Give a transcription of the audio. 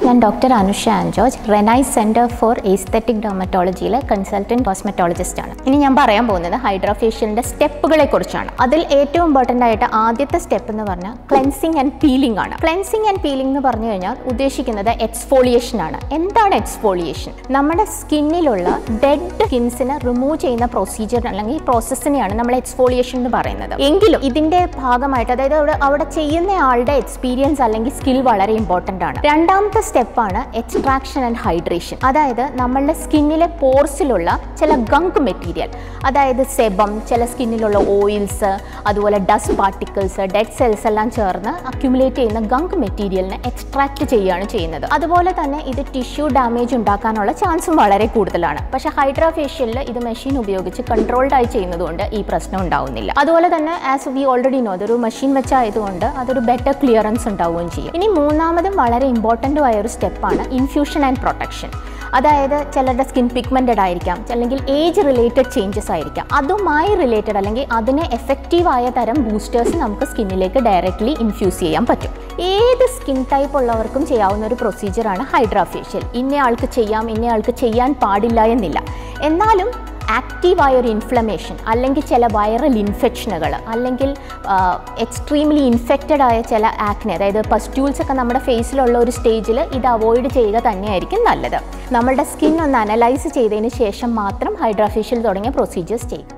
ഞാൻ ഡോക്ടർ അനുഷ ആൻജോജ് Renai centre for aesthetic ഡെർമറ്റോളജിയിലെ കൺസൾട്ടൻറ്റ് കോസ്മെറ്റോളജിസ്റ്റ് ആണ് ഇനി ഞാൻ പറയാൻ പോകുന്നത് ഹൈഡ്രോഫേഷ്യലിൻ്റെ സ്റ്റെപ്പുകളെ കുറിച്ചാണ് അതിൽ ഏറ്റവും ഇമ്പോർട്ടൻ്റ് ആയിട്ട് ആദ്യത്തെ സ്റ്റെപ്പ് എന്ന് പറഞ്ഞാൽ ക്ലെൻസിങ് ആൻഡ് പീലിംഗ് ആണ് ക്ലെൻസിങ് ആൻഡ് പീലിംഗ് എന്ന് പറഞ്ഞു കഴിഞ്ഞാൽ ഉദ്ദേശിക്കുന്നത് എക്സ്ഫോളിയേഷൻ ആണ് എന്താണ് എക്സ്ഫോളിയേഷൻ നമ്മുടെ സ്കിന്നിലുള്ള ഡെഡ് സ്കിൻസിനെ റിമൂവ് ചെയ്യുന്ന പ്രൊസീജിയർ അല്ലെങ്കിൽ പ്രോസസ്സിനെയാണ് നമ്മൾ എക്സ്ഫോളിയേഷൻ എന്ന് പറയുന്നത് എങ്കിലും ഇതിന്റെ ഭാഗമായിട്ട് അതായത് അവിടെ അവിടെ ചെയ്യുന്ന ആളുടെ എക്സ്പീരിയൻസ് അല്ലെങ്കിൽ സ്കിൽ വളരെ ഇമ്പോർട്ടൻ്റ് ആണ് രണ്ടാമത്തെ സ്റ്റെപ്പാണ് എക്സ്ട്രാക്ഷൻ ആൻഡ് ഹൈഡ്രേഷൻ അതായത് നമ്മളുടെ സ്കിന്നിലെ പോർസിലുള്ള ചില ഗങ്ക് മെറ്റീരിയൽ അതായത് സെബം ചില സ്കിന്നിലുള്ള ഓയിൽസ് അതുപോലെ ഡസ്റ്റ് പാർട്ടിക്കിൾസ് ഡെഡ് സെൽസ് എല്ലാം ചേർന്ന് അക്യുമുലേറ്റ് ചെയ്യുന്ന ഗങ്ക് മെറ്റീരിയലിനെ എക്സ്ട്രാക്ട് ചെയ്യുകയാണ് ചെയ്യുന്നത് അതുപോലെ തന്നെ ഇത് ടിഷ്യൂ ഡാമേജ് ഉണ്ടാക്കാനുള്ള ചാൻസും വളരെ കൂടുതലാണ് പക്ഷേ ഹൈഡ്രാഫേഷ്യലിൽ ഇത് മെഷീൻ ഉപയോഗിച്ച് കൺട്രോൾഡ് ആയി ചെയ്യുന്നതുകൊണ്ട് ഈ പ്രശ്നം ഉണ്ടാവുന്നില്ല അതുപോലെ തന്നെ ആസ് വി ഓൾറെഡി നോ അതൊരു മെഷീൻ വെച്ചായതുകൊണ്ട് അതൊരു ബെറ്റർ ക്ലിയറൻസ് ഉണ്ടാവുകയും ചെയ്യും ഇനി മൂന്നാമതും വളരെ ഇമ്പോർട്ടൻ്റ് ആയ ഒരു സ്റ്റെപ്പാണ് ഇൻഫ്യൂഷൻ ആൻഡ് പ്രൊട്ടക്ഷൻ അതായത് ചിലരുടെ സ്കിൻ പിഗ്മെൻറ്റഡ് ആയിരിക്കാം അല്ലെങ്കിൽ ഏജ് റിലേറ്റഡ് ചേഞ്ചസ് ആയിരിക്കാം അതുമായി റിലേറ്റഡ് അല്ലെങ്കിൽ അതിനെ എഫക്റ്റീവായ തരം ബൂസ്റ്റേഴ്സ് നമുക്ക് സ്കിന്നിലേക്ക് ഡയറക്റ്റ്ലി ഇൻഫ്യൂസ് ചെയ്യാൻ പറ്റും ഏത് സ്കിൻ ടൈപ്പ് ഉള്ളവർക്കും ചെയ്യാവുന്ന ഒരു പ്രൊസീജിയറാണ് ഹൈഡ്രാഫേഷ്യൽ ഇന്നയാൾക്ക് ചെയ്യാം ഇന്നയാൾക്ക് ചെയ്യാൻ പാടില്ല എന്നില്ല എന്നാലും ആക്റ്റീവായ ഒരു ഇൻഫ്ലമേഷൻ അല്ലെങ്കിൽ ചില വൈറൽ ഇൻഫെക്ഷനുകൾ അല്ലെങ്കിൽ എക്സ്ട്രീംലി ഇൻഫെക്റ്റഡ് ആയ ചില ആക്നെ അതായത് പസ്റ്റ്യൂൾസ് ഒക്കെ നമ്മുടെ ഫേസിലുള്ള ഒരു സ്റ്റേജിൽ ഇത് അവോയ്ഡ് ചെയ്യുക തന്നെയായിരിക്കും നല്ലത് നമ്മളുടെ സ്കിൻ ഒന്ന് അനലൈസ് ചെയ്തതിന് ശേഷം മാത്രം ഹൈഡ്രാഫേഷ്യൽ തുടങ്ങിയ പ്രൊസീജിയേഴ്സ് ചെയ്യുക